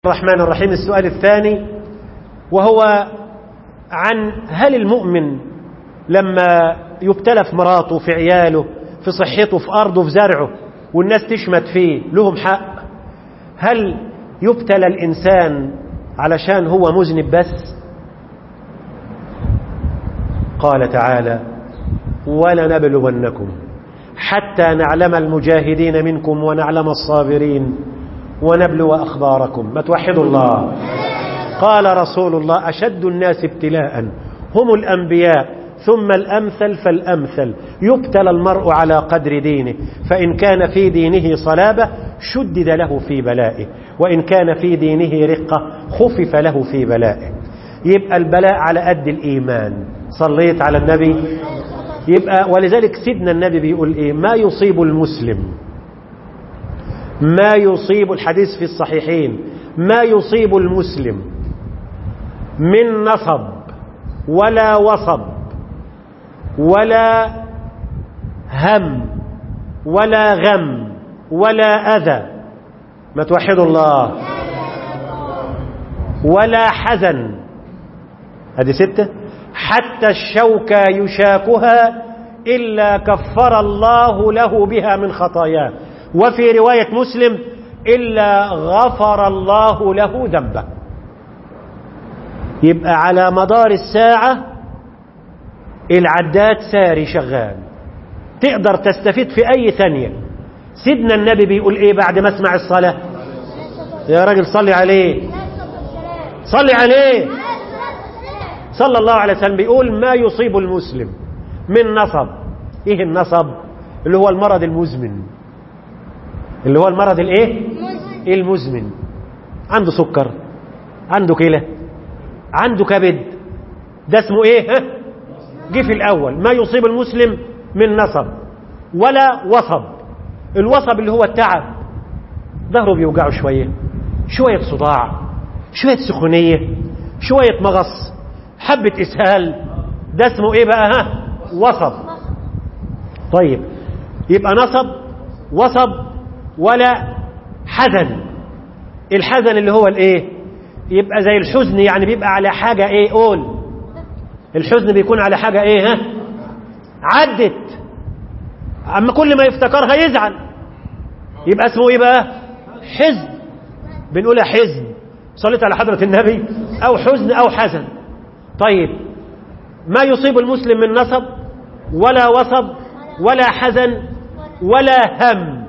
الرحمن الرحيم السؤال الثاني وهو عن هل المؤمن لما يبتلى في مراته في عياله في صحته في أرضه في زرعه والناس تشمت فيه لهم حق هل يبتلى الإنسان علشان هو مذنب بس قال تعالى ولنبلونكم حتى نعلم المجاهدين منكم ونعلم الصابرين ونبلو أخباركم ما توحدوا الله قال رسول الله أشد الناس ابتلاء هم الأنبياء ثم الأمثل فالأمثل يبتلى المرء على قدر دينه فإن كان في دينه صلابة شدد له في بلائه وإن كان في دينه رقة خفف له في بلائه يبقى البلاء على قد الإيمان صليت على النبي يبقى ولذلك سيدنا النبي بيقول إيه ما يصيب المسلم ما يصيب الحديث في الصحيحين ما يصيب المسلم من نصب ولا وصب ولا هم ولا غم ولا أذى ما توحدوا الله ولا حزن هذه ستة حتى الشوكة يشاكها إلا كفر الله له بها من خطاياه وفي رواية مسلم إلا غفر الله له ذنبه يبقى على مدار الساعة العداد ساري شغال تقدر تستفيد في أي ثانية سيدنا النبي بيقول إيه بعد ما اسمع الصلاة يا راجل صلي عليه صلي عليه صلى الله عليه وسلم بيقول ما يصيب المسلم من نصب ايه النصب اللي هو المرض المزمن اللي هو المرض الايه المزمن عنده سكر عنده كلى عنده كبد ده اسمه ايه ها جه في الاول ما يصيب المسلم من نصب ولا وصب الوصب اللي هو التعب ظهره بيوجعه شويه شويه صداع شويه سخونيه شويه مغص حبه اسهال ده اسمه ايه بقى ها وصب طيب يبقى نصب وصب ولا حزن الحزن اللي هو الايه يبقى زي الحزن يعني بيبقى على حاجة ايه قول الحزن بيكون على حاجة ايه ها عدت اما كل ما يفتكرها يزعل يبقى اسمه ايه بقى حزن بنقولها حزن صليت على حضرة النبي او حزن او حزن طيب ما يصيب المسلم من نصب ولا وصب ولا حزن ولا هم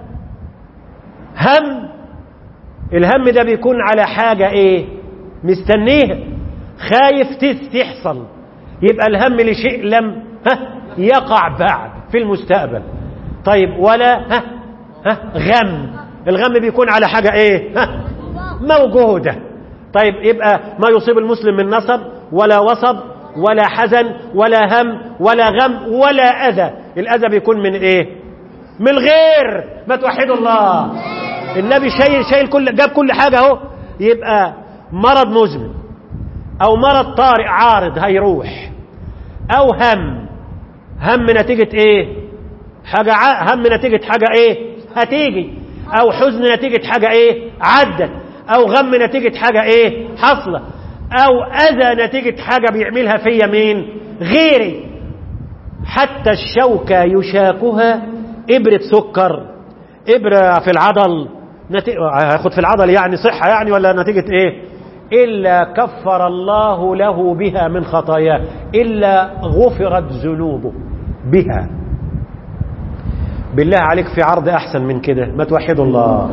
هم الهم ده بيكون على حاجة ايه مستنيها خايف تحصل يبقى الهم لشيء لم ها يقع بعد في المستقبل طيب ولا ها ها غم الغم بيكون على حاجة ايه ها موجودة طيب يبقى ما يصيب المسلم من نصب ولا وصب ولا حزن ولا هم ولا غم ولا أذى الأذى بيكون من ايه من غير ما توحدوا الله النبي شايل شايل كل جاب كل حاجة اهو يبقى مرض مزمن او مرض طارئ عارض هيروح او هم هم نتيجة ايه حاجة ع... هم نتيجة حاجة ايه هتيجي او حزن نتيجة حاجة ايه عدت او غم نتيجة حاجة ايه حصلة او اذى نتيجة حاجة بيعملها فيا مين غيري حتى الشوكة يشاكها إبرة سكر إبرة في العضل نت... هاخد في العضل يعني صحة يعني ولا نتيجة إيه إلا كفر الله له بها من خطاياه إلا غفرت ذنوبه بها بالله عليك في عرض أحسن من كده ما توحدوا الله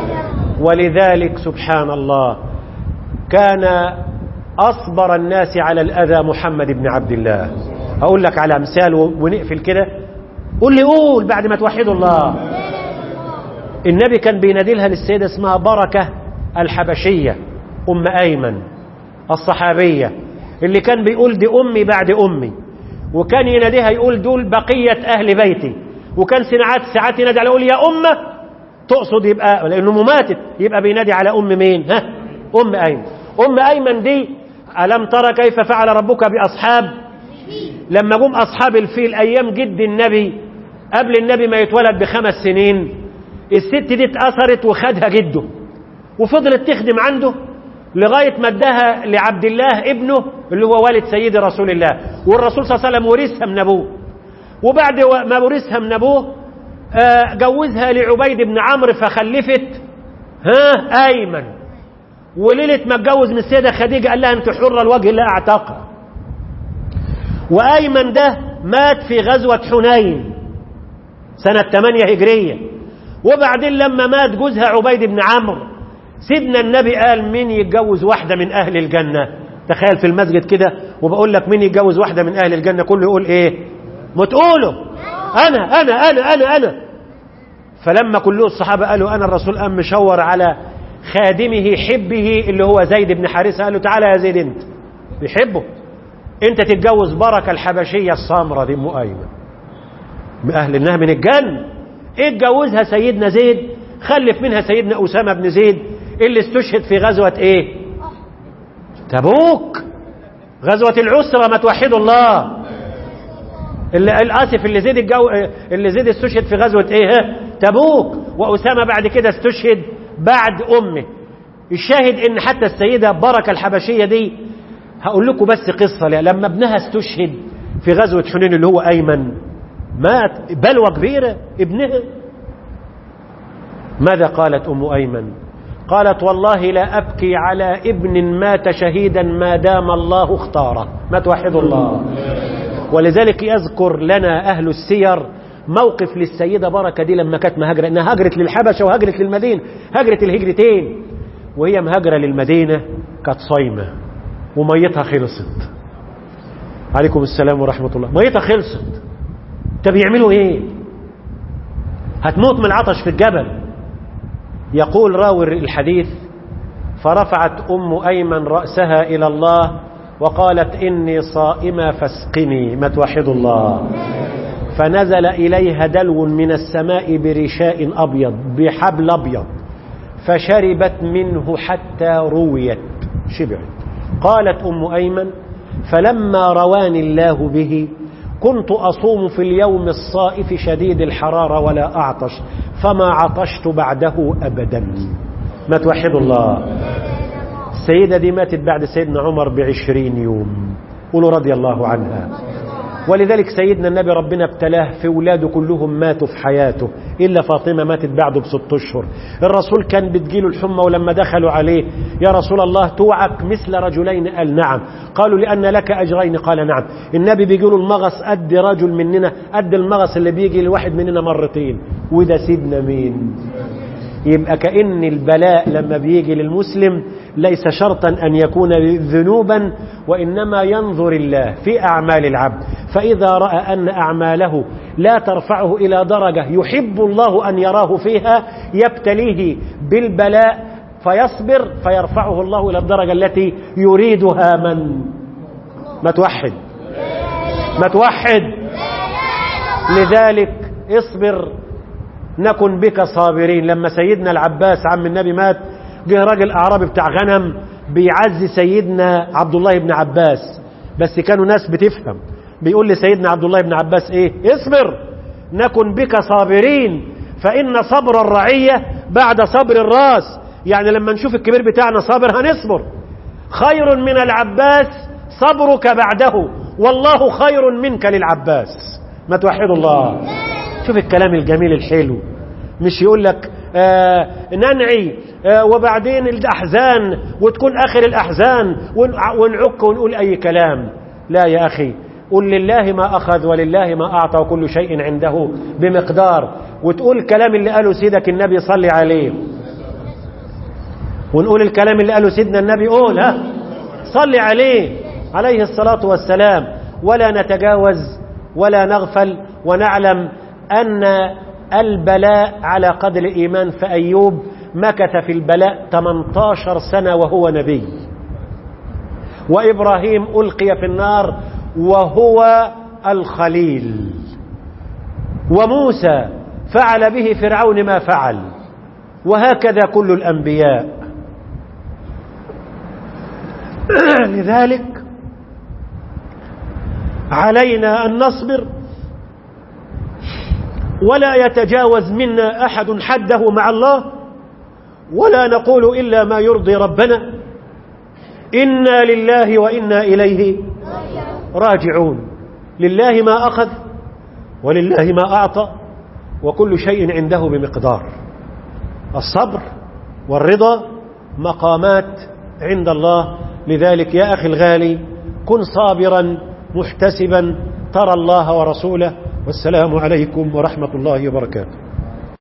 ولذلك سبحان الله كان أصبر الناس على الأذى محمد بن عبد الله أقول لك على مثال ونقفل كده قول لي قول بعد ما توحدوا الله النبي كان بينادي لها للسيدة اسمها بركة الحبشية أم أيمن الصحابية اللي كان بيقول دي أمي بعد أمي وكان يناديها يقول دول بقية أهل بيتي وكان ساعات ساعات ينادي على يقول يا أمة تقصد يبقى لأنه مماتت يبقى بينادي على أم مين ها أم أيمن أم أيمن دي ألم ترى كيف فعل ربك بأصحاب لما جم أصحاب الفيل أيام جد النبي قبل النبي ما يتولد بخمس سنين الست دي اتأثرت وخدها جده وفضلت تخدم عنده لغاية ما اداها لعبد الله ابنه اللي هو والد سيد رسول الله والرسول صلى الله عليه وسلم ورثها من أبوه وبعد ما ورثها من أبوه آه، جوزها لعبيد بن عمرو فخلفت ها أيمن وليلة ما اتجوز من السيدة خديجة قال لها أنت حرة الوجه لا أعتقها وأيمن ده مات في غزوة حنين سنة 8 هجرية وبعدين لما مات جوزها عبيد بن عمرو سيدنا النبي قال مين يتجوز واحدة من أهل الجنة تخيل في المسجد كده وبقول لك مين يتجوز واحدة من أهل الجنة كله يقول إيه ما تقولوا أنا أنا أنا أنا أنا فلما كل الصحابة قالوا أنا الرسول قام مشور على خادمه حبه اللي هو زيد بن حارثة قال له تعالى يا زيد أنت بيحبه أنت تتجوز بركة الحبشية السامرة دي أم أيمن من أهل إنها من الجنة اتجوزها سيدنا زيد خلف منها سيدنا أسامة بن زيد اللي استشهد في غزوة إيه تبوك غزوة العسرة ما توحدوا الله اللي الاسف اللي زيد الجو اللي زيد استشهد في غزوه ايه ها؟ تبوك واسامه بعد كده استشهد بعد امه الشاهد ان حتى السيده بركه الحبشيه دي هقول لكم بس قصه لها. لما ابنها استشهد في غزوه حنين اللي هو ايمن مات بلوى كبيره ابنها ماذا قالت ام ايمن قالت والله لا ابكي على ابن مات شهيدا ما دام الله اختاره ما توحد الله ولذلك يذكر لنا أهل السير موقف للسيدة بركة دي لما كانت مهاجرة إنها هاجرت للحبشة وهاجرت للمدينة هاجرت الهجرتين وهي مهاجرة للمدينة كانت صايمة وميتها خلصت عليكم السلام ورحمة الله ميتها خلصت طب يعملوا ايه هتموت من العطش في الجبل يقول راوي الحديث فرفعت أم أيمن رأسها إلى الله وقالت إني صائمة فاسقني ما توحد الله فنزل إليها دلو من السماء برشاء أبيض بحبل أبيض فشربت منه حتى رويت شبعت قالت أم أيمن فلما رواني الله به كنت أصوم في اليوم الصائف شديد الحرارة ولا أعطش فما عطشت بعده أبدا ما توحد الله السيدة دي ماتت بعد سيدنا عمر بعشرين يوم قولوا رضي الله عنها ولذلك سيدنا النبي ربنا ابتلاه في ولاده كلهم ماتوا في حياته إلا فاطمة ماتت بعده بست أشهر الرسول كان بتجيله الحمى ولما دخلوا عليه يا رسول الله توعك مثل رجلين قال نعم قالوا لأن لك أجرين قال نعم النبي بيجيله المغص قد رجل مننا قد المغص اللي بيجي لواحد مننا مرتين وده سيدنا مين يبقى كأن البلاء لما بيجي للمسلم ليس شرطا أن يكون ذنوبا وإنما ينظر الله في أعمال العبد فإذا رأى أن أعماله لا ترفعه إلى درجة يحب الله أن يراه فيها يبتليه بالبلاء فيصبر فيرفعه الله إلى الدرجة التي يريدها من ما توحد ما توحد لذلك اصبر نكن بك صابرين لما سيدنا العباس عم النبي مات جه راجل اعرابي بتاع غنم بيعزي سيدنا عبد الله بن عباس بس كانوا ناس بتفهم بيقول لسيدنا عبد الله بن عباس ايه اصبر نكن بك صابرين فان صبر الرعيه بعد صبر الراس يعني لما نشوف الكبير بتاعنا صابر هنصبر خير من العباس صبرك بعده والله خير منك للعباس ما توحد الله شوف الكلام الجميل الحلو مش يقول لك آه ننعي آه وبعدين الأحزان وتكون آخر الأحزان ونعك ونقول أي كلام لا يا أخي قل لله ما أخذ ولله ما أعطى وكل شيء عنده بمقدار وتقول الكلام اللي قاله سيدك النبي صلي عليه ونقول الكلام اللي قاله سيدنا النبي قول ها صلي عليه عليه الصلاة والسلام ولا نتجاوز ولا نغفل ونعلم أن البلاء على قدر الإيمان فأيوب مكث في البلاء 18 سنة وهو نبي وإبراهيم ألقي في النار وهو الخليل وموسى فعل به فرعون ما فعل وهكذا كل الأنبياء لذلك علينا أن نصبر ولا يتجاوز منا أحد حده مع الله ولا نقول إلا ما يرضي ربنا إنا لله وإنا إليه راجعون لله ما أخذ ولله ما أعطى وكل شيء عنده بمقدار الصبر والرضا مقامات عند الله لذلك يا أخي الغالي كن صابرا محتسبا ترى الله ورسوله والسلام عليكم ورحمة الله وبركاته